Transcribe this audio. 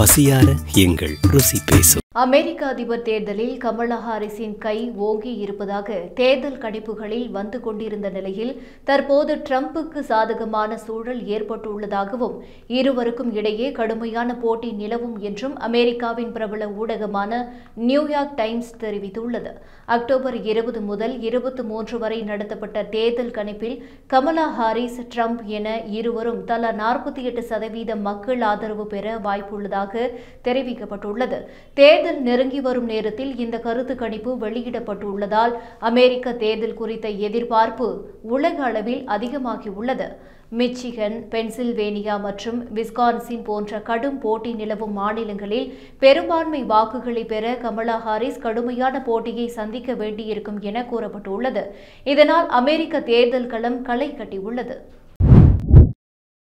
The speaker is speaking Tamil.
பசியார எங்கள் ருசி பேசும் அமெரிக்க அதிபர் தேர்தலில் கமலா ஹாரிஸின் கை ஓங்கி இருப்பதாக தேர்தல் கணிப்புகளில் வந்து கொண்டிருந்த நிலையில் தற்போது ட்ரம்புக்கு சாதகமான சூழல் ஏற்பட்டுள்ளதாகவும் இருவருக்கும் இடையே கடுமையான போட்டி நிலவும் என்றும் அமெரிக்காவின் பிரபல ஊடகமான நியூயார்க் டைம்ஸ் தெரிவித்துள்ளது அக்டோபர் இருபது முதல் இருபத்தி மூன்று வரை நடத்தப்பட்ட தேர்தல் கணிப்பில் கமலா ஹாரிஸ் ட்ரம்ப் என இருவரும் தலா நாற்பத்தி எட்டு சதவீத மக்கள் ஆதரவு பெற வாய்ப்புள்ளதாக தெரிவிக்கப்பட்டுள்ளது தேர்தல் நெருங்கி வரும் நேரத்தில் இந்த கருத்து கணிப்பு வெளியிடப்பட்டுள்ளதால் அமெரிக்க தேர்தல் குறித்த எதிர்பார்ப்பு உலக அளவில் அதிகமாகியுள்ளது மிச்சிகன் பென்சில்வேனியா மற்றும் விஸ்கான்சின் போன்ற கடும் போட்டி நிலவும் மாநிலங்களில் பெரும்பான்மை வாக்குகளை பெற கமலா ஹாரிஸ் கடுமையான போட்டியை சந்திக்க வேண்டியிருக்கும் என கூறப்பட்டுள்ளது இதனால் அமெரிக்க தேர்தல் களம் களை கட்டியுள்ளது